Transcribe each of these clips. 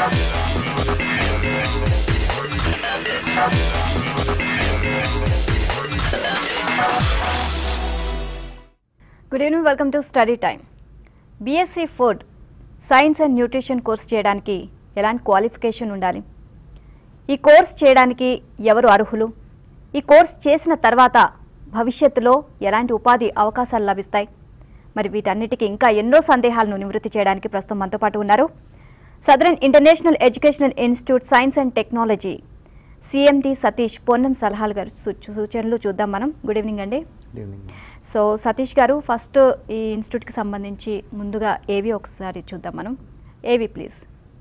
Good evening welcome to study time BSc food science and nutrition course చేయడానికి ఎలాంటి qualification ఉండాలి ఈ course చేయడానికి ఎవరు అర్హులు ఈ కోర్స్ చేసిన తర్వాత భవిష్యత్తులో ఎలాంటి ఉపాధి అవకాశాలు లభిస్తాయి మరి వీటన్నిటికీ ఇంకా ఎన్నో సందేహాలను నివృత్తి చేయడానికి ప్రస్తుతం మనతో పాటు ఉన్నారు southern international educational institute science and technology CMD Satish Ponnam సలహాలు గారు సూ- సూచనలు చూద్దాం మనం గుడ్ ఈవినింగ్ అండి సో సతీష్ గారు ఫస్ట్ ఈ ఇన్స్టిట్యూట్కి సంబంధించి ముందుగా ఏవి ఒకసారి చూద్దాం మనం ఏవి ప్లీజ్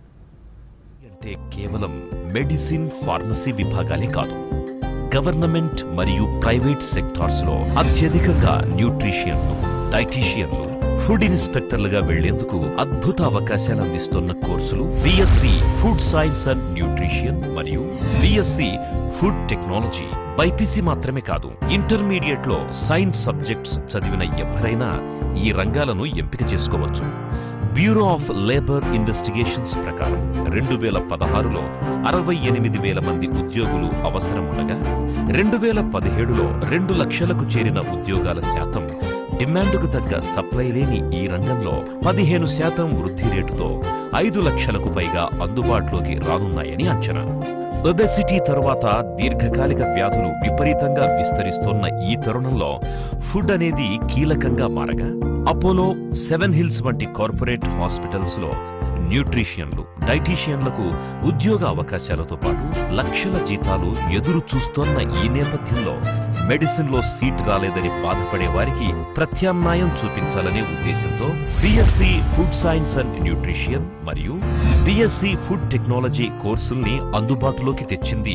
అంటే కేవలం మెడిసిన్ ఫార్మసీ విభాగాలే కాదు గవర్నమెంట్ మరియు ప్రైవేట్ సెక్టార్స్ లో అత్యధికంగా న్యూట్రిషియన్లు డైటీషియన్లు ఫుడ్ ఇన్స్పెక్టర్లుగా వెళ్లేందుకు అద్భుత అవకాశాలు అందిస్తున్న కోర్సులు BSc food science and nutrition మరియు బిఎస్సి ఫుడ్ టెక్నాలజీ బైపీసీ మాత్రమే కాదు ఇంటర్మీడియట్ లో సైన్స్ సబ్జెక్ట్స్ చదివిన ఎవరైనా ఈ రంగాలను ఎంపిక చేసుకోవచ్చు బ్యూరో ఆఫ్ లేబర్ ఇన్వెస్టిగేషన్స్ ప్రకారం రెండు వేల పదహారులో అరవై ఎనిమిది వేల మంది ఉద్యోగులు అవసరం ఉండగా రెండు వేల పదిహేడులో రెండు లక్షలకు చేరిన ఉద్యోగాల శాతం డిమాండ్కు తగ్గ సప్లై లేని ఈ రంగంలో పదిహేను శాతం వృద్ధి రేటుతో ఐదు లక్షలకు పైగా అందుబాటులోకి రానున్నాయని అంచనా ఒబెసిటీ తరువాత దీర్ఘకాలిక వ్యాధులు విపరీతంగా విస్తరిస్తున్న ఈ తరుణంలో ఫుడ్ అనేది కీలకంగా మారగా అపోలో సెవెన్ హిల్స్ వంటి కార్పొరేట్ హాస్పిటల్స్ లో న్యూట్రిషియన్లు డైటీషియన్లకు ఉద్యోగ అవకాశాలతో పాటు లక్షల జీతాలు ఎదురు చూస్తోన్న ఈ నేపథ్యంలో మెడిసిన్ లో సీట్ రాలేదని బాధపడే వారికి ప్రత్యామ్నాయం చూపించాలనే ఉద్దేశంతో BSc food science and nutrition మరియు బిఎస్సి ఫుడ్ టెక్నాలజీ కోర్సుల్ని అందుబాటులోకి తెచ్చింది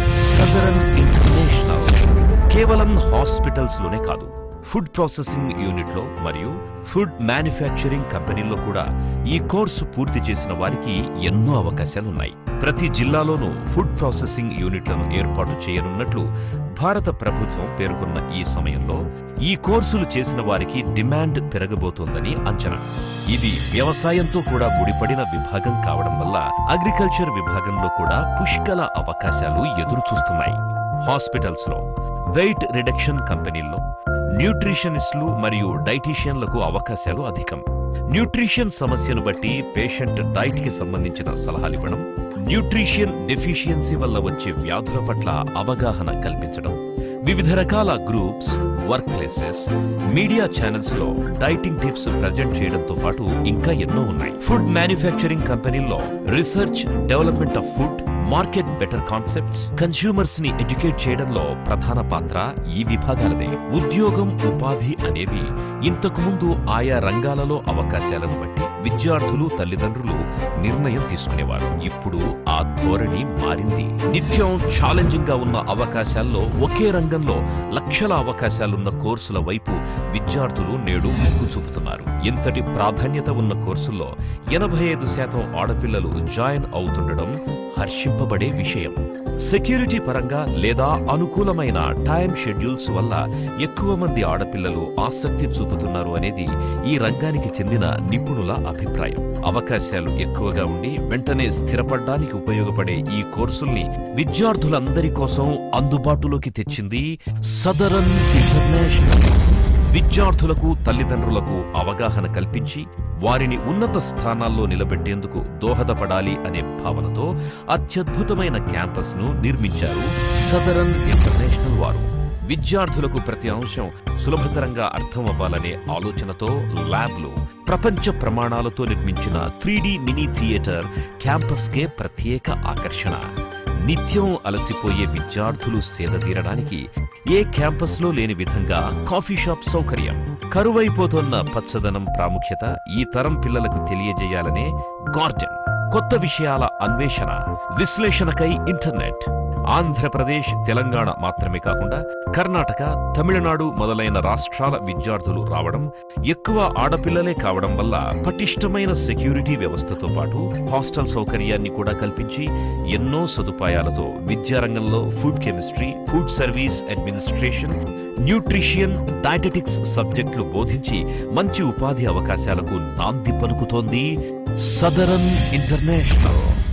సదరన్ ఇంటర్నేషనల్ కేవలం హాస్పిటల్స్ లోనే కాదు ఫుడ్ ప్రాసెసింగ్ యూనిట్ లో మరియు ఫుడ్ మ్యానుఫ్యాక్చరింగ్ కంపెనీల్లో కూడా ఈ కోర్సు పూర్తి చేసిన వారికి ఎన్నో అవకాశాలున్నాయి ప్రతి జిల్లాలోనూ ఫుడ్ ప్రాసెసింగ్ యూనిట్లను ఏర్పాటు చేయనున్నట్లు భారత ప్రభుత్వం పేర్కొన్న ఈ సమయంలో ఈ కోర్సులు చేసిన వారికి డిమాండ్ పెరగబోతోందని అంచనా ఇది వ్యవసాయంతో కూడా ముడిపడిన విభాగం కావడం వల్ల అగ్రికల్చర్ విభాగంలో కూడా పుష్కల అవకాశాలు ఎదురు చూస్తున్నాయి హాస్పిటల్స్ లో వెయిట్ రిడక్షన్ కంపెనీల్లో న్యూట్రిషనిస్టులు మరియు డైటీషియన్లకు అవకాశాలు అధికం న్యూట్రిషన్ సమస్యను బట్టి పేషెంట్ డైట్ కి సంబంధించిన సలహాలివ్వడం న్యూట్రిషన్ డెఫిషియన్సీ వల్ల వచ్చే వ్యాధుల పట్ల అవగాహన కల్పించడం వివిధ రకాల groups work places media channels లో డైటింగ్ టిప్స్ ప్రజెంట్ చేయడంతో పాటు ఇంకా ఎన్నో ఉన్నాయి ఫుడ్ మ్యానుఫ్యాక్చరింగ్ కంపెనీల్లో research development of food market better concepts consumers ని ఎడ్యుకేట్ చేయడంలో ప్రధాన పాత్ర ఈ విభాగాలదే ఉద్యోగం ఉపాధి అనేవి ఇంతకు ముందు ఆయా రంగాలలో అవకాశాలను బట్టి విద్యార్థులు తల్లిదండ్రులు నిర్ణయం తీసుకునేవారు ఇప్పుడు ఆ ధోరణి మారింది నిత్యం ఛాలెంజింగ్ గా ఉన్న అవకాశాల్లో ఒకే రంగంలో లక్షల అవకాశాలున్న కోర్సుల వైపు విద్యార్థులు నేడు మొగ్గు చూపుతున్నారు ఇంతటి ప్రాధాన్యత ఉన్న కోర్సుల్లో ఎనభై ఐదు శాతం ఆడపిల్లలు జాయిన్ అవుతుండడం హర్షింపబడే విషయం సెక్యూరిటీ పరంగా లేదా అనుకూలమైన టైం షెడ్యూల్స్ వల్ల ఎక్కువ మంది ఆడపిల్లలు ఆసక్తి చూపుతున్నారు అనేది ఈ రంగానికి చెందిన నిపుణుల అభిప్రాయం అవకాశాలు ఎక్కువగా ఉండి వెంటనే స్థిరపడడానికి ఉపయోగపడే ఈ కోర్సుల్ని విద్యార్థులందరి కోసం అందుబాటులోకి తెచ్చింది సదరన్ ఇంటర్నేషనల్ విద్యార్థులకు తల్లిదండ్రులకు అవగాహన కల్పించి వారిని ఉన్నత స్థానాల్లో నిలబెట్టేందుకు దోహదపడాలి అనే భావనతో అత్యద్భుతమైన క్యాంపస్ ను నిర్మించారు సదరన్ ఇంటర్నేషనల్ వారు విద్యార్థులకు ప్రతి అంశం సులభతరంగా అర్థం అవ్వాలనే ఆలోచనతో ల్యాబ్లు ప్రపంచ ప్రమాణాలతో నిర్మించిన త్రీ మినీ థియేటర్ క్యాంపస్కే ప్రత్యేక ఆకర్షణ నిత్యం అలసిపోయే విద్యార్థులు సేదతీరడానికి ఏ క్యాంపస్లో లేని విధంగా కాఫీ షాప్ సౌకర్యం కరువైపోతున్న పచ్చదనం ప్రాముఖ్యత ఈ తరం పిల్లలకు తెలియజేయాలనే గార్డెన్ కొత్త విషయాల అన్వేషణ విశ్లేషణకై ఇంటర్నెట్ ఆంధ్రప్రదేశ్ తెలంగాణ మాత్రమే కాకుండా కర్ణాటక తమిళనాడు మొదలైన రాష్ట్రాల విద్యార్థులు రావడం ఎక్కువ ఆడపిల్లలే కావడం వల్ల పటిష్టమైన సెక్యూరిటీ వ్యవస్థతో పాటు హాస్టల్ సౌకర్యాన్ని కూడా కల్పించి ఎన్నో సదుపాయాలతో విద్యారంగంలో food chemistry food service administration nutrition dietetics సబ్జెక్టులు బోధించి మంచి ఉపాధి అవకాశాలకు నాంది పలుకుతోంది సదరన్ ఇంటర్నేషనల్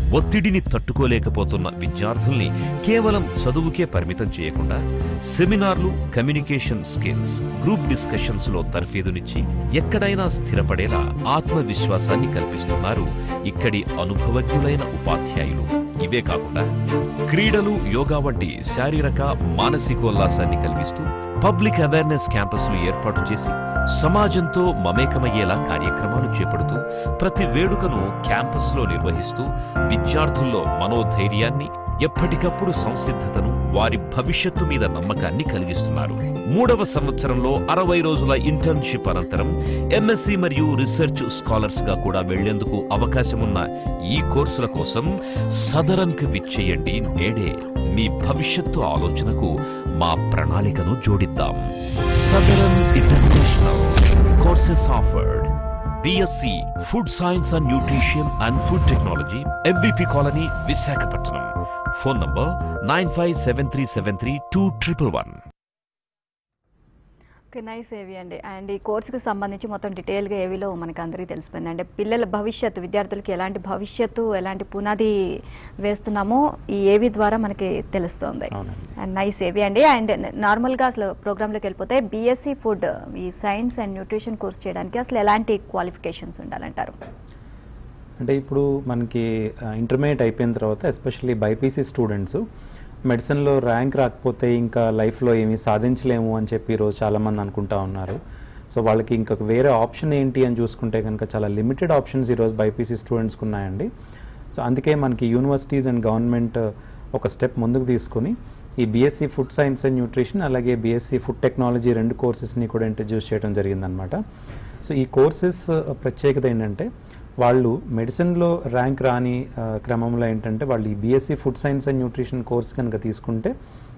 ఒత్తిడిని తట్టుకోలేకపోతున్న విద్యార్థుల్ని కేవలం చదువుకే పరిమితం చేయకుండా సెమినార్లు కమ్యూనికేషన్ స్కిల్స్ గ్రూప్ డిస్కషన్స్ లో తర్ఫీదునిచ్చి ఎక్కడైనా స్థిరపడేలా ఆత్మవిశ్వాసాన్ని కల్పిస్తున్నారు ఇక్కడి అనుభవజ్ఞులైన ఉపాధ్యాయులు ఇవే కాకుండా క్రీడలు యోగా వంటి శారీరక మానసికోల్లాసాన్ని కలిగిస్తూ పబ్లిక్ అవేర్నెస్ క్యాంపస్లు ఏర్పాటు చేసి సమాజంతో మమేకమయ్యేలా కార్యక్రమాలు చేపడుతూ ప్రతి వేడుకను క్యాంపస్లో నిర్వహిస్తూ విద్యార్థుల్లో మనోధైర్యాన్ని ఎప్పటికప్పుడు సంసిద్ధతను వారి భవిష్యత్తు మీద నమ్మకాన్ని కలిగిస్తున్నారు మూడవ సంవత్సరంలో అరవై రోజుల ఇంటర్న్షిప్ అనంతరం ఎంఎస్సి మరియు రీసెర్చ్ స్కాలర్స్ గా కూడా వెళ్లేందుకు అవకాశమున్న ఈ కోర్సుల కోసం సదరన్కు విచ్చేయండి నేడే మీ భవిష్యత్తు ఆలోచనకు మా ప్రణాళికను జోడిద్దాం southern international courses offered BSc food science and nutrition and food technology MVP colony Visakhapatnam phone number nine five seven three seven three two triple one okay nice ఏవి అండి అండ్ ఈ కోర్సుకి సంబంధించి మొత్తం డీటెయిల్గా ఏవిలో మనకు అందరికీ తెలిసిపోయింది అంటే పిల్లల భవిష్యత్తు విద్యార్థులకి ఎలాంటి భవిష్యత్తు ఎలాంటి పునాది వేస్తున్నామో ఈ ఏవి ద్వారా మనకి తెలుస్తుంది అవునండి అండ్ నైస్ ఏవి అండి అండ్ నార్మల్గా అసలు ప్రోగ్రాంలోకి వెళ్ళిపోతే బీఎస్సీ ఫుడ్ ఈ సైన్స్ అండ్ న్యూట్రిషన్ కోర్స్ చేయడానికి అసలు ఎలాంటి క్వాలిఫికేషన్స్ ఉండాలంటారు అంటే ఇప్పుడు మనకి ఇంటర్మీడియట్ అయిపోయిన తర్వాత ఎస్పెషల్లీ బైపీసీ స్టూడెంట్స్ మెడిసిన్లో ర్యాంక్ రాకపోతే ఇంకా లైఫ్లో ఏమీ సాధించలేము అని చెప్పి ఈరోజు చాలామంది అనుకుంటా ఉన్నారు సో వాళ్ళకి ఇంకొక వేరే ఆప్షన్ ఏంటి అని చూసుకుంటే కనుక చాలా లిమిటెడ్ ఆప్షన్స్ ఈరోజు బైపీసీ స్టూడెంట్స్కి ఉన్నాయండి సో అందుకే మనకి యూనివర్సిటీస్ అండ్ గవర్నమెంట్ ఒక స్టెప్ ముందుకు తీసుకుని ఈ BSc food science and nutrition అలాగే బీఎస్సీ ఫుడ్ టెక్నాలజీ రెండు కోర్సెస్ని కూడా ఇంట్రడ్యూస్ చేయడం జరిగిందనమాట సో ఈ కోర్సెస్ ప్రత్యేకత ఏంటంటే వాళ్ళు మెడిసిన్లో ర్యాంక్ రాని ఆ, క్రమంలో ఏంటంటే వాళ్ళు ఈ BSc food science and nutrition course కనుక తీసుకుంటే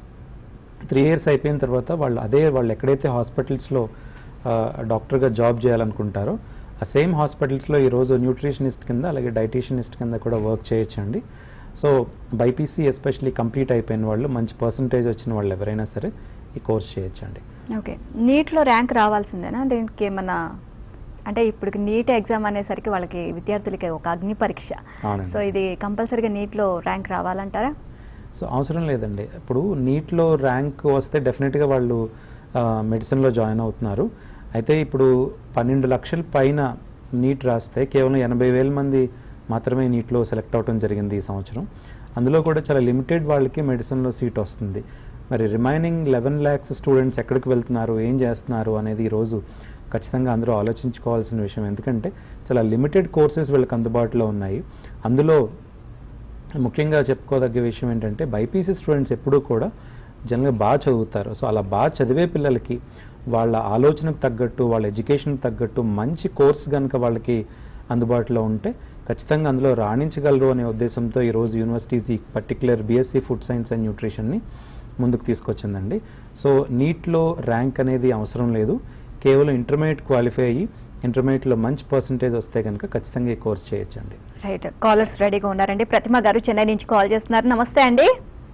త్రీ ఇయర్స్ అయిపోయిన తర్వాత వాళ్ళు అదే వాళ్ళు ఎక్కడైతే హాస్పిటల్స్లో డాక్టర్గా జాబ్ చేయాలనుకుంటారో ఆ సేమ్ హాస్పిటల్స్లో ఈరోజు న్యూట్రిషనిస్ట్ కింద అలాగే డైటీషియనిస్ట్ కింద కూడా వర్క్ చేయొచ్చండి సో బైపీసీ ఎస్పెషల్లీ కంప్లీట్ అయిపోయిన వాళ్ళు మంచి పర్సంటేజ్ వచ్చిన వాళ్ళు ఎవరైనా సరే ఈ కోర్స్ చేయొచ్చండి ఓకే నీట్లో ర్యాంక్ రావాల్సిందేనా దీనికి ఏమన్నా అంటే ఇప్పుడు నీట్ ఎగ్జామ్ అనేసరికి వాళ్ళకి విద్యార్థులకి ఒక అగ్ని పరీక్ష అవునండి. సో ఇది కంపల్సరీగా నీట్లో ర్యాంక్ రావాలంటారా సో అవసరం లేదండి ఇప్పుడు నీట్లో ర్యాంక్ వస్తే డెఫినెట్గా వాళ్ళు మెడిసిన్లో జాయిన్ అవుతున్నారు అయితే ఇప్పుడు పన్నెండు లక్షల పైన నీట్ రాస్తే కేవలం ఎనభై వేల మంది మాత్రమే నీట్లో సెలెక్ట్ అవడం జరిగింది ఈ సంవత్సరం అందులో కూడా చాలా లిమిటెడ్ వాళ్ళకి మెడిసిన్లో సీట్ వస్తుంది మరి రిమైనింగ్ లెవెన్ ల్యాక్స్ స్టూడెంట్స్ ఎక్కడికి వెళ్తున్నారు ఏం చేస్తున్నారు అనేది ఈరోజు ఖచ్చితంగా అందరూ ఆలోచించుకోవాల్సిన విషయం ఎందుకంటే చాలా లిమిటెడ్ కోర్సెస్ వీళ్ళకి అందుబాటులో ఉన్నాయి అందులో ముఖ్యంగా చెప్పుకోదగ్గ విషయం ఏంటంటే బైపీసీ స్టూడెంట్స్ ఎప్పుడూ కూడా జనరల్గా బాగా చదువుతారు సో అలా బాగా చదివే పిల్లలకి వాళ్ళ ఆలోచనకు తగ్గట్టు వాళ్ళ ఎడ్యుకేషన్కి తగ్గట్టు మంచి కోర్స్ కనుక వాళ్ళకి అందుబాటులో ఉంటే ఖచ్చితంగా అందులో రాణించగలరు అనే ఉద్దేశంతో ఈరోజు యూనివర్సిటీస్ ఈ particular BSc food science and న్యూట్రిషన్ని ముందుకు తీసుకొచ్చిందండి సో నీట్లో ర్యాంక్ అనేది అవసరం లేదు కేవలం ఇంటర్మీడియట్ క్వాలిఫై అయ్యి ఇంటర్మీడియట్లో మంచి పర్సంటేజ్ వస్తే కనుక ఖచ్చితంగా ఈ కోర్స్ చేయొచ్చండి రైట్ కాలర్స్ రెడీగా ఉన్నారండి ప్రతిమ గారు చెన్నై నుంచి కాల్ చేస్తున్నారు నమస్తే అండి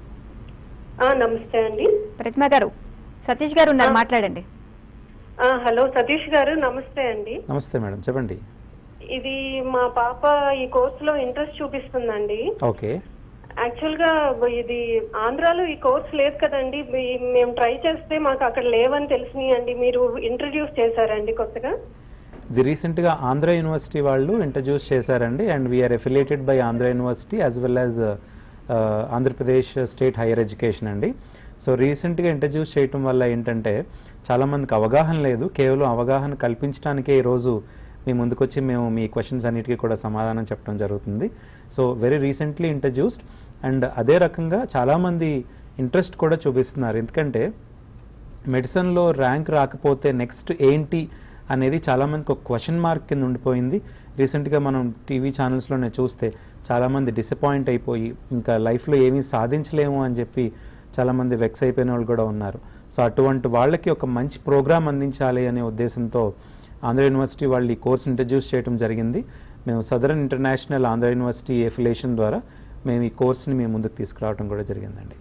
ఆ, నమస్తే అండి ప్రతిమ గారు సతీష్ గారు ఉన్నారు ఆ. మాట్లాడండి ఆ, హలో సతీష్ గారు నమస్తే అండి నమస్తే మేడం చెప్పండి ఇది మా పాప ఈ కోర్సులో ఇంట్రెస్ట్ చూపిస్తుందండి ఓకే యాక్చువల్ గా ఇది ఆంధ్రాలో ఈ కోర్స్ లేదు కదండి ఈ- మేము ట్రై చేస్తే మాకు అక్కడ లేవని తెలిసినాయి అండి మీరు ఇంట్రడ్యూస్ చేశారండి కొత్తగా ఇది రీసెంట్గా ఆంధ్ర యూనివర్సిటీ వాళ్ళు ఇంట్రడ్యూస్ చేశారండి and we're affiliated by Andhra university as well as Andhra Pradesh state higher education అండి సో రీసెంట్గా ఇంట్రడ్యూస్ చేయటం వల్ల ఏంటంటే చాలామందికి అవగాహన లేదు కేవలం అవగాహన కల్పించడానికే ఈరోజు మీ ముందుకొచ్చి మేము మీ క్వశ్చన్స్ అన్నిటికీ కూడా సమాధానం చెప్పడం జరుగుతుంది so very recently introduced and అదే రకంగా చాలామంది ఇంట్రెస్ట్ కూడా చూపిస్తున్నారు ఎందుకంటే మెడిసిన్లో ర్యాంక్ రాకపోతే నెక్స్ట్ ఏంటి అనేది చాలామందికి ఒక క్వశ్చన్ మార్క్ కింద ఉండిపోయింది రీసెంట్గా మనం టీవీ ఛానల్స్లోనే చూస్తే చాలామంది డిసప్పాయింట్ అయిపోయి ఇంకా లైఫ్లో ఏమీ సాధించలేము అని చెప్పి చాలామంది వెక్స్ అయిపోయిన వాళ్ళు కూడా ఉన్నారు సో అటువంటి వాళ్ళకి ఒక మంచి ప్రోగ్రామ్ అందించాలి అనే ఉద్దేశంతో ఆంధ్ర యూనివర్సిటీ వాళ్ళు ఈ కోర్స్ ఇంట్రడ్యూస్ చేయడం జరిగింది మేము southern international Andhra university affiliation ద్వారా మేము ఈ కోర్స్ని మేము ముందుకు తీసుకురావడం కూడా జరిగిందండి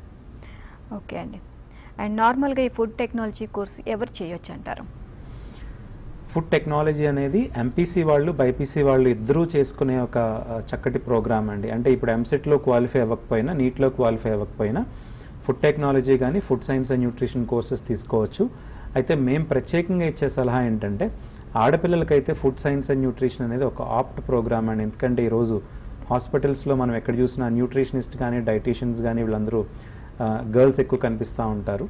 ఓకే అండి అండ్ నార్మల్గా ఈ ఫుడ్ టెక్నాలజీ కోర్స్ ఎవరు చేయొచ్చు అంటారు ఫుడ్ టెక్నాలజీ అనేది ఎంపీసీ వాళ్ళు బైపీసీ వాళ్ళు ఇద్దరూ చేసుకునే ఒక ఆ, చక్కటి ప్రోగ్రామ్ అండి అంటే ఇప్పుడు ఎంసెట్లో క్వాలిఫై అవ్వకపోయినా నీట్లో క్వాలిఫై అవ్వకపోయినా ఫుడ్ టెక్నాలజీ కానీ food science and nutrition courses తీసుకోవచ్చు అయితే మేము ప్రత్యేకంగా ఇచ్చే సలహా ఏంటంటే ఆడపిల్లలకైతే ఫుడ్ సైన్స్ అండ్ న్యూట్రిషన్ అనేది ఒక ఆప్ట్ ప్రోగ్రామ్ అండి ఎందుకంటే ఈరోజు హాస్పిటల్స్లో మనం ఎక్కడ చూసినా న్యూట్రిషనిస్ట్ కానీ డైటీషియన్స్ కానీ వీళ్ళందరూ గర్ల్స్ ఎక్కువ కనిపిస్తూ ఉంటారు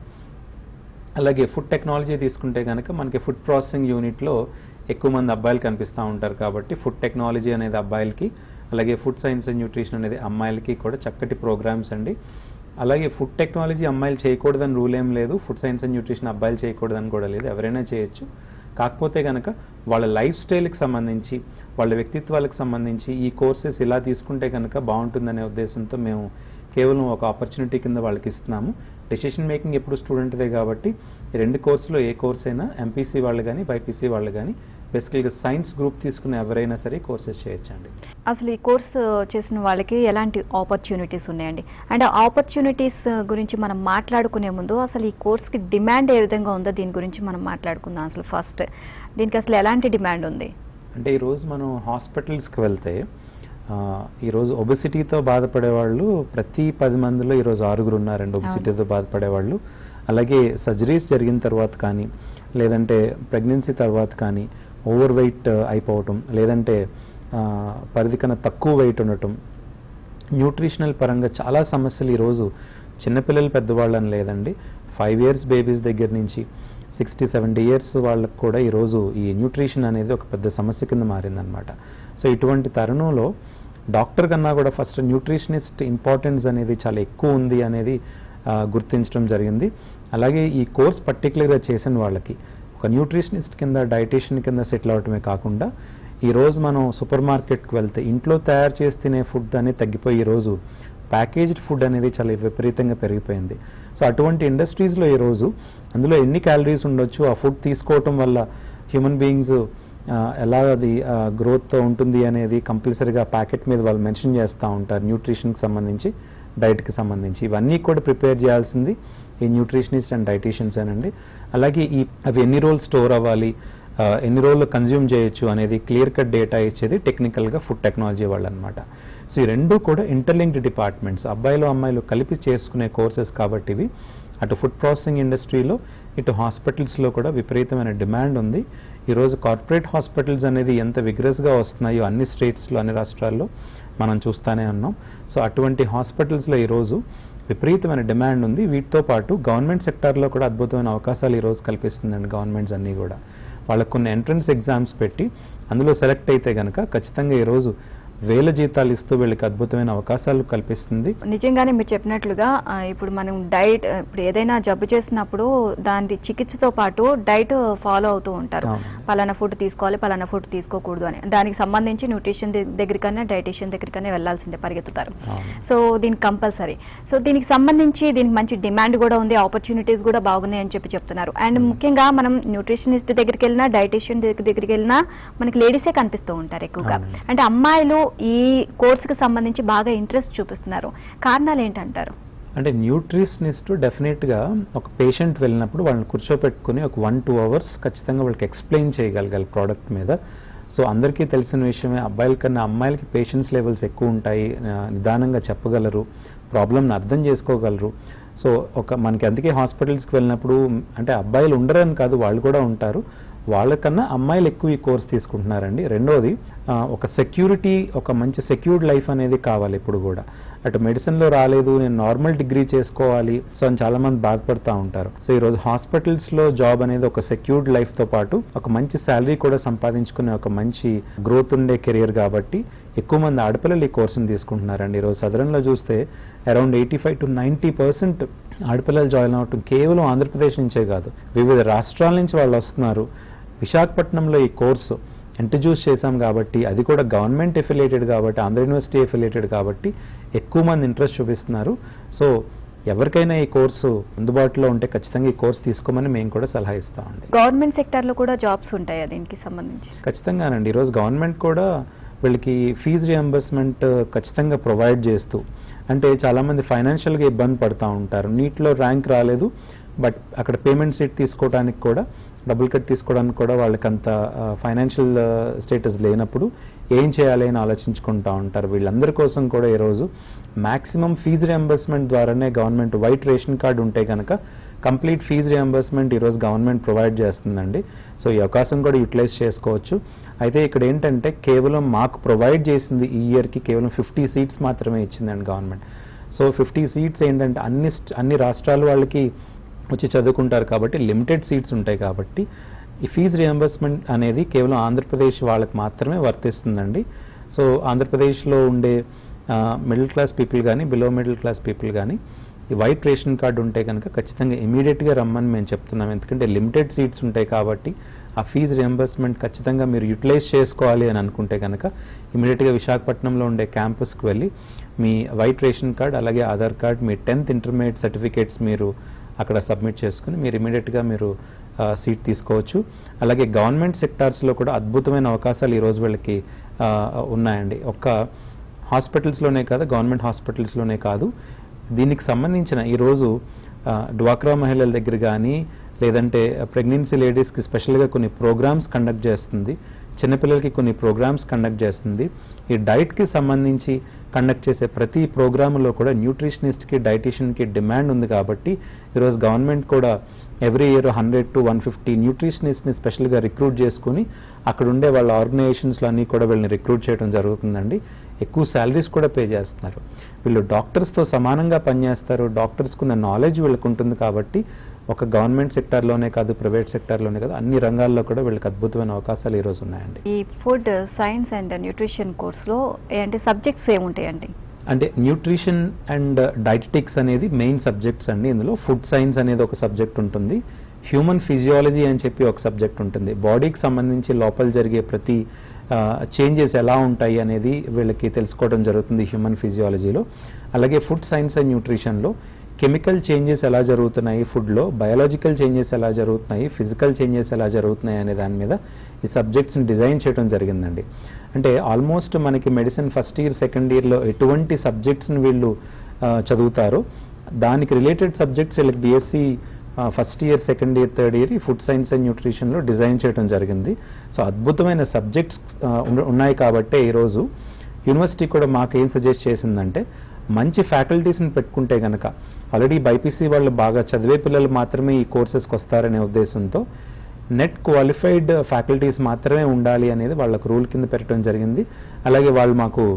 అలాగే ఫుడ్ టెక్నాలజీ తీసుకుంటే కనుక మనకి ఫుడ్ ప్రాసెసింగ్ యూనిట్లో ఎక్కువ మంది అబ్బాయిలు కనిపిస్తూ ఉంటారు కాబట్టి ఫుడ్ టెక్నాలజీ అనేది అబ్బాయిలకి అలాగే ఫుడ్ సైన్స్ అండ్ న్యూట్రిషన్ అనేది అమ్మాయిలకి కూడా చక్కటి ప్రోగ్రామ్స్ అండి అలాగే ఫుడ్ టెక్నాలజీ అమ్మాయిలు చేయకూడదని రూల్ ఏం లేదు ఫుడ్ సైన్స్ అండ్ న్యూట్రిషన్ అబ్బాయిలు చేయకూడదని కూడా లేదు ఎవరైనా చేయొచ్చు కాకపోతే కనుక వాళ్ళ లైఫ్ స్టైల్కి సంబంధించి వాళ్ళ వ్యక్తిత్వాలకు సంబంధించి ఈ కోర్సెస్ ఇలా తీసుకుంటే కనుక బాగుంటుందనే ఉద్దేశంతో మేము కేవలం ఒక ఆపర్చునిటీ కింద వాళ్ళకి ఇస్తున్నాము డెసిషన్ మేకింగ్ ఎప్పుడు స్టూడెంట్దే కాబట్టి ఈ రెండు కోర్సులో ఏ కోర్స్ అయినా ఎంపీసీ వాళ్ళు కానీ బైపీసీ వాళ్ళు కానీ బేసికల్గా సైన్స్ గ్రూప్ తీసుకునే ఎవరైనా సరే కోర్సెస్ చేయొచ్చండి అసలు ఈ కోర్స్ చేసిన వాళ్ళకి ఎలాంటి ఆపర్చునిటీస్ ఉన్నాయండి అండ్ ఆపర్చునిటీస్ గురించి మనం మాట్లాడుకునే ముందు అసలు ఈ కోర్స్కి డిమాండ్ ఏ విధంగా ఉందో దీని గురించి మనం మాట్లాడుకుందాం అసలు ఫస్ట్ దీనికి అసలు ఎలాంటి డిమాండ్ ఉంది అంటే ఈరోజు మనం హాస్పిటల్స్కి వెళ్తే ఆ, ఈరోజు ఒబెసిటీతో బాధపడే వాళ్ళు ప్రతి పది మందిలో ఈరోజు ఆరుగురు ఉన్నారండి ఒబెసిటీతో బాధపడే వాళ్ళు అలాగే సర్జరీస్ జరిగిన తర్వాత కానీ లేదంటే ప్రెగ్నెన్సీ తర్వాత కానీ ఓవర్ వెయిట్ అయిపోవటం లేదంటే ఆ, పరిధి కన్నా తక్కువ వెయిట్ ఉండటం న్యూట్రిషనల్ పరంగా చాలా సమస్యలు ఈరోజు చిన్నపిల్లలు పెద్దవాళ్ళని లేదండి ఫైవ్ ఇయర్స్ బేబీస్ దగ్గర నుంచి సిక్స్టీ సెవెంటీ ఇయర్స్ వాళ్ళకు కూడా ఈరోజు ఈ న్యూట్రిషన్ అనేది ఒక పెద్ద సమస్య కింద మారిందనమాట సో ఇటువంటి తరుణంలో డాక్టర్ కన్నా కూడా ఫస్ట్ న్యూట్రిషనిస్ట్ ఇంపార్టెన్స్ అనేది చాలా ఎక్కువ ఉంది అనేది ఆ, గుర్తించడం జరిగింది అలాగే ఈ కోర్స్ పర్టికులర్గా చేసిన వాళ్ళకి ఒక న్యూట్రిషనిస్ట్ కింద డైటీషియన్ కింద సెటిల్ అవటమే కాకుండా ఈ రోజు మనం సూపర్ మార్కెట్కి వెళ్తే ఇంట్లో తయారు చేసి తినే ఫుడ్ అనేది తగ్గిపోయి ఈరోజు ప్యాకేజ్డ్ ఫుడ్ అనేది చాలా విపరీతంగా పెరిగిపోయింది సో అటువంటి ఇండస్ట్రీస్లో ఈరోజు అందులో ఎన్ని క్యాలరీస్ ఉండొచ్చు ఆ ఫుడ్ తీసుకోవటం వల్ల హ్యూమన్ బీయింగ్స్ ఎలా అది గ్రోత్ ఉంటుంది అనేది కంపల్సరీగా ప్యాకెట్ మీద వాళ్ళు మెన్షన్ చేస్తూ ఉంటారు న్యూట్రిషన్కి సంబంధించి డైట్కి సంబంధించి ఇవన్నీ కూడా ప్రిపేర్ చేయాల్సింది ఈ న్యూట్రిషనిస్ట్ అండ్ డైటీషియన్స్ అండి అలాగే ఈ అవి ఎన్ని రోజులు స్టోర్ అవ్వాలి ఆ, ఎన్ని రోజులు కన్జ్యూమ్ చేయొచ్చు అనేది క్లియర్ కట్ డేటా ఇచ్చేది టెక్నికల్గా ఫుడ్ టెక్నాలజీ వాళ్ళు అనమాట సో ఈ రెండు కూడా ఇంటర్లింక్డ్ డిపార్ట్మెంట్స్ అబ్బాయిలు అమ్మాయిలు కలిపి చేసుకునే కోర్సెస్ కాబట్టి ఇవి అటు ఫుడ్ ప్రాసెసింగ్ ఇండస్ట్రీలో ఇటు హాస్పిటల్స్లో కూడా విపరీతమైన డిమాండ్ ఉంది ఈరోజు కార్పొరేట్ హాస్పిటల్స్ అనేది ఎంత విగ్రస్గా వస్తున్నాయో అన్ని స్టేట్స్లో అన్ని రాష్ట్రాల్లో మనం చూస్తూనే ఉన్నాం సో అటువంటి హాస్పిటల్స్లో ఈరోజు విపరీతమైన డిమాండ్ ఉంది వీటితో పాటు గవర్నమెంట్ సెక్టార్లో కూడా అద్భుతమైన అవకాశాలు ఈరోజు కల్పిస్తుందండి గవర్నమెంట్స్ అన్నీ కూడా వాళ్ళకు కొన్ని ఎంట్రన్స్ ఎగ్జామ్స్ పెట్టి అందులో సెలెక్ట్ అయితే కనుక ఖచ్చితంగా ఈరోజు వేల జీతాలు ఇస్తూ వీళ్ళకి అద్భుతమైన అవకాశాలు కల్పిస్తుంది నిజంగానే మీరు చెప్పినట్లుగా ఆ, ఇప్పుడు మనం డైట్ ఇప్పుడు ఏదైనా జబ్బు చేసినప్పుడు దాని చికిత్సతో పాటు డైట్ ఫాలో అవుతూ ఉంటారు అవును. పలానా ఫుడ్ తీసుకోవాలి పలానా ఫుడ్ తీసుకోకూడదు అని దానికి సంబంధించి న్యూట్రిషన్ దగ్గరికన్నా డైటీషియన్ దగ్గరికన్నా వెళ్లాల్సిందే పరిగెత్తుతారు అవును. సో దీనికి కంపల్సరీ సో దీనికి సంబంధించి దీనికి మంచి డిమాండ్ కూడా ఉంది ఆపర్చునిటీస్ కూడా బాగున్నాయి అని చెప్పి చెప్తున్నారు అండ్ ముఖ్యంగా మనం న్యూట్రిషనిస్ట్ దగ్గరికి వెళ్ళినా డైటీషియన్ దగ్గరికి వెళ్ళినా మనకి లేడీసే కనిపిస్తూ ఉంటారు ఎక్కువగా అవునండి. అంటే అమ్మాయిలు ఈ కోర్సుకి సంబంధించి బాగా ఇంట్రెస్ట్ చూపిస్తున్నారు కారణాలు ఏంటంటారు అంటే న్యూట్రిషనిస్ట్ డెఫినెట్గా ఒక పేషెంట్ వెళ్ళినప్పుడు వాళ్ళని కూర్చోపెట్టుకుని ఒక వన్ టూ అవర్స్ ఖచ్చితంగా వాళ్ళకి ఎక్స్ప్లెయిన్ చేయగలగాలి ప్రోడక్ట్ మీద సో అందరికీ తెలిసిన విషయమే అబ్బాయిల కన్నా అమ్మాయిలకి పేషెన్స్ లెవెల్స్ ఎక్కువ ఉంటాయి ఆ, నిదానంగా చెప్పగలరు ప్రాబ్లమ్ని అర్థం చేసుకోగలరు సో ఒక మనకి అందుకే హాస్పిటల్స్కి వెళ్ళినప్పుడు అంటే అబ్బాయిలు ఉండరని కాదు వాళ్ళు కూడా ఉంటారు వాళ్ళకన్నా అమ్మాయిలు ఎక్కువ ఈ కోర్స్ తీసుకుంటున్నారండి రెండోది ఆ, ఒక సెక్యూరిటీ ఒక మంచి సెక్యూర్డ్ లైఫ్ అనేది కావాలి ఇప్పుడు కూడా అటు మెడిసిన్లో రాలేదు నేను నార్మల్ డిగ్రీ చేసుకోవాలి సో అని చాలా మంది బాధపడుతూ ఉంటారు సో ఈరోజు హాస్పిటల్స్లో జాబ్ అనేది ఒక సెక్యూర్డ్ లైఫ్తో పాటు ఒక మంచి శాలరీ కూడా సంపాదించుకునే ఒక మంచి గ్రోత్ ఉండే కెరియర్ కాబట్టి ఎక్కువ మంది ఆడపిల్లలు ఈ కోర్సును తీసుకుంటున్నారండి ఈరోజు సదరంలో చూస్తే around eighty five to ninety percent ఆడపిల్లలు జాయిన్ అవటం కేవలం ఆంధ్రప్రదేశ్ నుంచే కాదు వివిధ రాష్ట్రాల నుంచి వాళ్ళు వస్తున్నారు విశాఖపట్నంలో ఈ కోర్సు ఇంట్రడ్యూస్ చేశాం కాబట్టి అది కూడా గవర్నమెంట్ ఎఫిలియేటెడ్ కాబట్టి ఆంధ్ర యూనివర్సిటీ ఎఫిలియేటెడ్ కాబట్టి ఎక్కువ మంది ఇంట్రెస్ట్ చూపిస్తున్నారు సో ఎవరికైనా ఈ కోర్సు అందుబాటులో ఉంటే ఖచ్చితంగా ఈ కోర్సు తీసుకోమని మేము కూడా సలహా ఇస్తామండి గవర్నమెంట్ సెక్టార్ లో కూడా జాబ్స్ ఉంటాయా దీనికి సంబంధించి ఖచ్చితంగానండి ఈరోజు గవర్నమెంట్ కూడా వీళ్ళకి ఫీజు రియంబర్స్మెంట్ ఖచ్చితంగా ప్రొవైడ్ చేస్తూ అంటే చాలామంది ఫైనాన్షియల్గా ఇబ్బంది పడుతూ ఉంటారు నీట్లో ర్యాంక్ రాలేదు బట్ అక్కడ పేమెంట్ సీట్ తీసుకోవడానికి కూడా డబుల్ కట్ తీసుకోవడానికి కూడా వాళ్ళకి అంత ఫైనాన్షియల్ స్టేటస్ లేనప్పుడు ఏం చేయాలి అని ఆలోచించుకుంటా ఉంటారు వీళ్ళందరి కోసం కూడా ఈరోజు మాక్సిమం ఫీజు రియంబర్స్మెంట్ ద్వారానే గవర్నమెంట్ వైట్ రేషన్ కార్డు ఉంటే కనుక కంప్లీట్ ఫీజు రియంబర్స్మెంట్ ఈరోజు గవర్నమెంట్ ప్రొవైడ్ చేస్తుందండి సో ఈ అవకాశం కూడా యూటిలైజ్ చేసుకోవచ్చు అయితే ఇక్కడ ఏంటంటే కేవలం మాకు ప్రొవైడ్ చేసింది ఈ ఇయర్కి కేవలం ఫిఫ్టీ సీట్స్ మాత్రమే ఇచ్చిందండి గవర్నమెంట్ సో ఫిఫ్టీ సీట్స్ ఏంటంటే అన్ని స్ట్- అన్ని రాష్ట్రాల వాళ్ళకి వచ్చి చదువుకుంటారు కాబట్టి లిమిటెడ్ సీట్స్ ఉంటాయి కాబట్టి ఈ ఫీజు రియంబర్స్మెంట్ అనేది కేవలం ఆంధ్రప్రదేశ్ వాళ్ళకి మాత్రమే వర్తిస్తుందండి సో ఆంధ్రప్రదేశ్లో ఉండే మిడిల్ క్లాస్ పీపుల్ కానీ బిలో మిడిల్ క్లాస్ పీపుల్ కానీ ఈ వైట్ రేషన్ కార్డు ఉంటే కనుక ఖచ్చితంగా ఇమీడియట్గా రమ్మని మేము చెప్తున్నాం ఎందుకంటే లిమిటెడ్ సీట్స్ ఉంటాయి కాబట్టి ఆ ఫీజు రియంబర్స్మెంట్ ఖచ్చితంగా మీరు యూటిలైజ్ చేసుకోవాలి అని అనుకుంటే కనుక ఇమీడియట్గా విశాఖపట్నంలో ఉండే క్యాంపస్కి వెళ్ళి మీ వైట్ రేషన్ కార్డ్ అలాగే ఆధార్ కార్డ్ మీ టెన్త్ ఇంటర్మీడియట్ సర్టిఫికేట్స్ మీరు అక్కడ సబ్మిట్ చేసుకుని మీరు ఇమీడియట్గా మీరు ఆ, సీట్ తీసుకోవచ్చు అలాగే గవర్నమెంట్ సెక్టార్స్లో కూడా అద్భుతమైన అవకాశాలు ఈరోజు వీళ్ళకి ఆ, ఉన్నాయండి ఒక్క హాస్పిటల్స్లోనే కాదు గవర్నమెంట్ హాస్పిటల్స్లోనే కాదు దీనికి సంబంధించిన ఈరోజు ఆ, డ్వాక్రా మహిళల దగ్గర కానీ లేదంటే ప్రెగ్నెన్సీ లేడీస్కి స్పెషల్గా కొన్ని ప్రోగ్రామ్స్ కండక్ట్ చేస్తుంది చిన్నపిల్లలకి కొన్ని ప్రోగ్రామ్స్ కండక్ట్ చేస్తుంది ఈ డైట్కి సంబంధించి కండక్ట్ చేసే ప్రతి ప్రోగ్రాంలో కూడా న్యూట్రిషనిస్ట్కి డైటీషియన్కి డిమాండ్ ఉంది కాబట్టి ఈరోజు గవర్నమెంట్ కూడా every year hundred to one fifty న్యూట్రిషనిస్ట్ని స్పెషల్గా రిక్రూట్ చేసుకుని అక్కడ ఉండే వాళ్ళ ఆర్గనైజేషన్స్లో అన్నీ కూడా వీళ్ళని రిక్రూట్ చేయడం జరుగుతుందండి ఎక్కువ శాలరీస్ కూడా పే చేస్తున్నారు వీళ్ళు డాక్టర్స్తో సమానంగా పనిచేస్తారు డాక్టర్స్కు ఉన్న నాలెడ్జ్ వీళ్ళకు ఉంటుంది కాబట్టి ఒక గవర్నమెంట్ సెక్టార్లోనే కాదు ప్రైవేట్ సెక్టార్లోనే కాదు అన్ని రంగాల్లో కూడా వీళ్ళకి అద్భుతమైన అవకాశాలు ఈరోజు ఉన్నాయండి ఈ ఫుడ్ సైన్స్ అండ్ న్యూట్రిషన్ కోర్స్లో అంటే సబ్జెక్ట్స్ ఏముంటాయండి అంటే న్యూట్రిషన్ అండ్ డైటెటిక్స్ అనేది మెయిన్ సబ్జెక్ట్స్ అండి ఇందులో ఫుడ్ సైన్స్ అనేది ఒక సబ్జెక్ట్ ఉంటుంది హ్యూమన్ ఫిజియాలజీ అని చెప్పి ఒక సబ్జెక్ట్ ఉంటుంది బాడీకి సంబంధించి లోపల జరిగే ప్రతి చేంజెస్ ఎలా ఉంటాయి అనేది వీళ్ళకి తెలుసుకోవడం జరుగుతుంది హ్యూమన్ ఫిజియాలజీలో అలాగే ఫుడ్ సైన్స్ అండ్ న్యూట్రిషన్లో కెమికల్ చేంజెస్ ఎలా జరుగుతున్నాయి ఫుడ్లో బయాలజికల్ చేంజెస్ ఎలా జరుగుతున్నాయి ఫిజికల్ చేంజెస్ ఎలా జరుగుతున్నాయి అనే దాని మీద ఈ సబ్జెక్ట్స్ని డిజైన్ చేయడం జరిగిందండి అంటే ఆల్మోస్ట్ మనకి మెడిసిన్ ఫస్ట్ ఇయర్ సెకండ్ ఇయర్లో ఎటువంటి సబ్జెక్ట్స్ని వీళ్ళు ఆ, చదువుతారో దానికి రిలేటెడ్ సబ్జెక్ట్స్ వీళ్ళకి BSc first year second year third year ఈ ఫుడ్ సైన్స్ అండ్ న్యూట్రిషన్లో డిజైన్ చేయడం జరిగింది సో అద్భుతమైన సబ్జెక్ట్స్ ఉన్నాయి కాబట్టే ఈరోజు యూనివర్సిటీ కూడా మాకు ఏం సజెస్ట్ చేసిందంటే మంచి ఫ్యాకల్టీస్ని పెట్టుకుంటే గనక ఆల్రెడీ బైపీసీ వాళ్ళు బాగా చదివే పిల్లలు మాత్రమే ఈ కోర్సెస్కి వస్తారనే ఉద్దేశంతో నెట్ క్వాలిఫైడ్ ఫ్యాకల్టీస్ మాత్రమే ఉండాలి అనేది వాళ్ళకు రూల్ కింద పెట్టడం జరిగింది అలాగే వాళ్ళు మాకు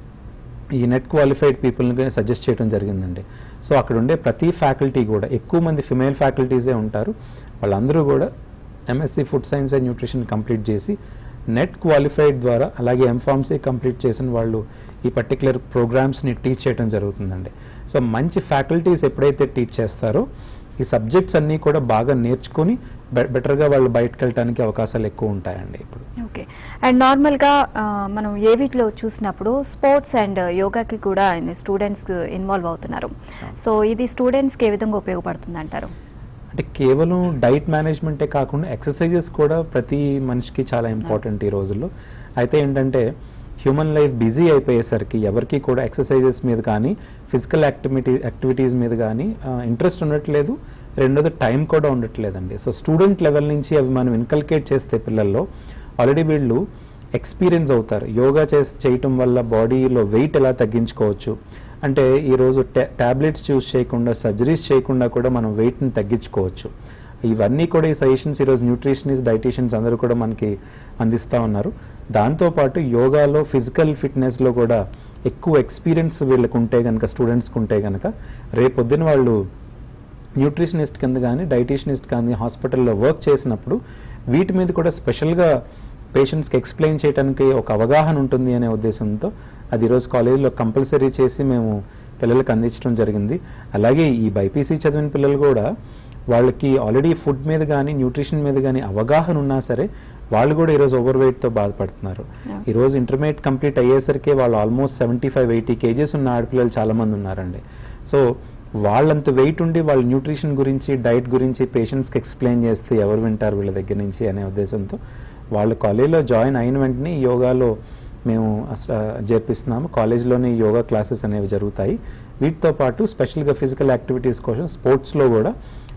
ఈ నెట్ క్వాలిఫైడ్ పీపుల్ని సజెస్ట్ చేయడం జరిగిందండి సో అక్కడ ఉండే ప్రతి ఫ్యాకల్టీ కూడా ఎక్కువ మంది ఫిమేల్ ఫ్యాకల్టీసే ఉంటారు వాళ్ళందరూ కూడా MSc food science and nutrition complete చేసి నెట్ క్వాలిఫైడ్ ద్వారా అలాగే ఎంఫార్మసీ కంప్లీట్ చేసిన వాళ్ళు ఈ పర్టికులర్ ప్రోగ్రామ్స్ని టీచ్ చేయడం జరుగుతుందండి సో మంచి ఫ్యాకల్టీస్ ఎప్పుడైతే టీచ్ చేస్తారో ఈ సబ్జెక్ట్స్ అన్నీ కూడా బాగా నేర్చుకొని బె- బెటర్గా వాళ్ళు బయటకు వెళ్ళడానికి అవకాశాలు ఎక్కువ ఉంటాయండి ఇప్పుడు ఓకే అండ్ నార్మల్గా ఆ, మనం ఏ వీటిలో చూసినప్పుడు స్పోర్ట్స్ అండ్ యోగాకి కూడా స్టూడెంట్స్ ఇన్వాల్వ్ అవుతున్నారు సో ఇది స్టూడెంట్స్కి ఏ విధంగా ఉపయోగపడుతుంది అంటారు అంటే కేవలం డైట్ మేనేజ్మెంటే కాకుండా ఎక్సర్సైజెస్ కూడా ప్రతి మనిషికి చాలా ఇంపార్టెంట్ ఈ రోజుల్లో అయితే ఏంటంటే హ్యూమన్ లైఫ్ బిజీ అయిపోయేసరికి ఎవరికి కూడా ఎక్సర్సైజెస్ మీద కానీ ఫిజికల్ యాక్టివిటీ యాక్టివిటీస్ మీద కానీ ఇంట్రెస్ట్ ఉండట్లేదు రెండోది టైం కూడా ఉండట్లేదండి సో స్టూడెంట్ లెవెల్ నుంచి అవి మనం ఇన్కల్కేట్ చేస్తే పిల్లల్లో ఆల్రెడీ వీళ్ళు ఎక్స్పీరియన్స్ అవుతారు యోగా చేసి చేయటం వల్ల బాడీలో వెయిట్ ఎలా తగ్గించుకోవచ్చు అంటే ఈరోజు టాబ్లెట్స్ చూస్ చేయకుండా సర్జరీస్ చేయకుండా కూడా మనం వెయిట్ని తగ్గించుకోవచ్చు ఇవన్నీ కూడా ఈ సజెషన్స్ ఈరోజు న్యూట్రిషనిస్ట్ డైటీషియన్స్ అందరూ కూడా మనకి అందిస్తూ ఉన్నారు దాంతోపాటు యోగాలో ఫిజికల్ ఫిట్నెస్లో కూడా ఎక్కువ ఎక్స్పీరియన్స్ వీళ్ళకు ఉంటే కనుక స్టూడెంట్స్కి ఉంటే కనుక రేపొద్దున వాళ్ళు న్యూట్రిషనిస్ట్ కింద కానీ డైటీషనిస్ట్ కానీ హాస్పిటల్లో వర్క్ చేసినప్పుడు వీటి మీద కూడా స్పెషల్గా పేషెంట్స్కి ఎక్స్ప్లెయిన్ చేయడానికి ఒక అవగాహన ఉంటుంది అనే ఉద్దేశంతో అది ఈరోజు కాలేజీలో కంపల్సరీ చేసి మేము పిల్లలకు అందించడం జరిగింది అలాగే ఈ బైపీసీ చదివిన పిల్లలు కూడా వాళ్ళకి ఆల్రెడీ ఫుడ్ మీద కానీ న్యూట్రిషన్ మీద కానీ అవగాహన ఉన్నా సరే వాళ్ళు కూడా ఈరోజు ఓవర్ వెయిట్తో బాధపడుతున్నారు Yeah. ఈరోజు ఇంటర్మీడియట్ కంప్లీట్ అయ్యేసరికి వాళ్ళు almost seventy five eighty kgs ఉన్న ఆడపిల్లలు చాలా మంది ఉన్నారండి సో వాళ్ళంత వెయిట్ ఉండి వాళ్ళ న్యూట్రిషన్ గురించి డైట్ గురించి పేషెంట్స్కి ఎక్స్ప్లెయిన్ చేస్తే ఎవరు వింటారు వీళ్ళ దగ్గర నుంచి అనే ఉద్దేశంతో వాళ్ళు కాలేజీలో జాయిన్ అయిన వెంటనే యోగాలో మేము అస- చేర్పిస్తున్నాము కాలేజీలోనే యోగా క్లాసెస్ అనేవి జరుగుతాయి వీటితో పాటు స్పెషల్గా ఫిజికల్ యాక్టివిటీస్ కోసం స్పోర్ట్స్లో కూడా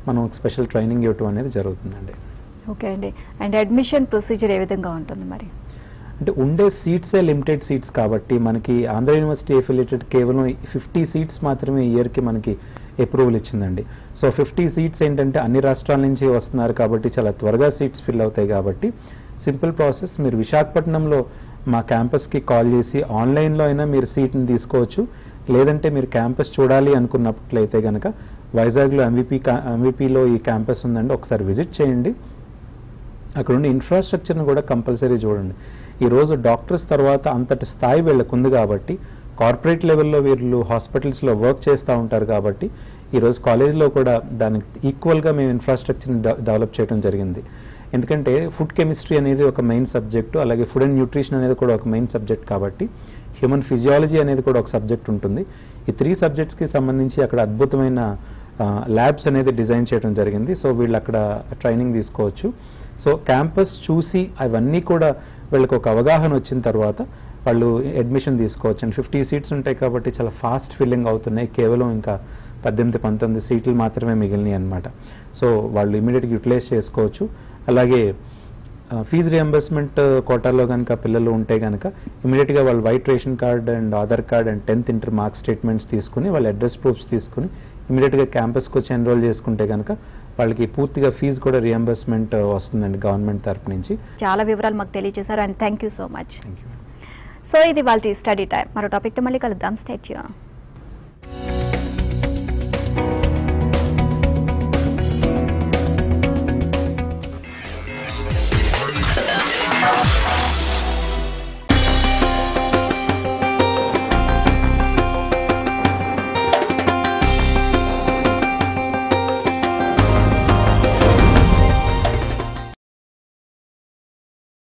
మనం స్పెషల్ ట్రైనింగ్ ఇవ్వటం అనేది జరుగుతుందండి ఓకే అండి అండ్ అడ్మిషన్ ప్రొసీజర్ ఏ విధంగా ఉంటుంది మరి అంటే ఉండే సీట్సే లిమిటెడ్ సీట్స్ కాబట్టి మనకి ఆంధ్ర యూనివర్సిటీ ఎఫిలియేటెడ్ కేవలం ఫిఫ్టీ సీట్స్ మాత్రమే ఇయర్కి మనకి అప్రూవల్ ఇచ్చిందండి సో ఫిఫ్టీ సీట్స్ ఏంటంటే అన్ని రాష్ట్రాల నుంచి వస్తున్నారు కాబట్టి చాలా త్వరగా సీట్స్ ఫిల్ అవుతాయి కాబట్టి సింపుల్ ప్రాసెస్ మీరు విశాఖపట్నంలో మా క్యాంపస్కి కాల్ చేసి ఆన్లైన్లో అయినా మీరు సీట్ని తీసుకోవచ్చు లేదంటే మీరు క్యాంపస్ చూడాలి అనుకున్నట్లయితే కనుక వైజాగ్లో ఎంవిపి ఎంవిపిలో ఈ క్యాంపస్ ఉందండి ఒకసారి విజిట్ చేయండి అక్కడ ఉండే ఇన్ఫ్రాస్ట్రక్చర్ని కూడా కంపల్సరీ చూడండి ఈ రోజు డాక్టర్స్ తర్వాత అంతటి స్థాయి వీళ్ళకు ఉంది కాబట్టి కార్పొరేట్ లెవెల్లో వీళ్ళు హాస్పిటల్స్లో వర్క్ చేస్తూ ఉంటారు కాబట్టి ఈరోజు కాలేజ్లో కూడా దానికి ఈక్వల్గా మేము ఇన్ఫ్రాస్ట్రక్చర్ని డెవలప్ చేయడం జరిగింది ఎందుకంటే ఫుడ్ కెమిస్ట్రీ అనేది ఒక మెయిన్ సబ్జెక్టు అలాగే ఫుడ్ అండ్ న్యూట్రిషన్ అనేది కూడా ఒక మెయిన్ సబ్జెక్ట్ కాబట్టి హ్యూమన్ ఫిజియాలజీ అనేది కూడా ఒక సబ్జెక్ట్ ఉంటుంది ఈ త్రీ సబ్జెక్ట్స్కి సంబంధించి అక్కడ అద్భుతమైన ల్యాబ్స్ అనేది డిజైన్ చేయడం జరిగింది సో వీళ్ళు అక్కడ ట్రైనింగ్ తీసుకోవచ్చు సో క్యాంపస్ చూసి అవన్నీ కూడా వీళ్ళకి ఒక అవగాహన వచ్చిన తర్వాత వాళ్ళు అడ్మిషన్ తీసుకోవచ్చు అండ్ ఫిఫ్టీ సీట్స్ ఉంటాయి కాబట్టి చాలా ఫాస్ట్ ఫిల్లింగ్ అవుతున్నాయి కేవలం ఇంకా పద్దెనిమిది పంతొమ్మిది సీట్లు మాత్రమే మిగిలినాయి అనమాట సో వాళ్ళు ఇమీడియట్గా యూటిలైజ్ చేసుకోవచ్చు అలాగే ఫీజు రియంబర్స్మెంట్ కోటాలో కనుక పిల్లలు ఉంటే కనుక ఇమీడియట్గా వాళ్ళు white ration card and Aadhaar card and tenth inter mark statements తీసుకుని వాళ్ళ అడ్రస్ ప్రూఫ్స్ తీసుకుని ఇమీడియట్గా క్యాంపస్కి వచ్చి ఎన్రోల్ చేసుకుంటే కనుక వాళ్ళకి పూర్తిగా ఫీజు కూడా రియంబర్స్మెంట్ వస్తుందండి గవర్నమెంట్ తరపు నుంచి చాలా వివరాలు మాకు తెలియజేశారు and thank you so much thank you so ఇది వాళ్ళ స్టడీ టైం మరో టాపిక్తో మళ్ళీ కలుద్దాం స్టేట్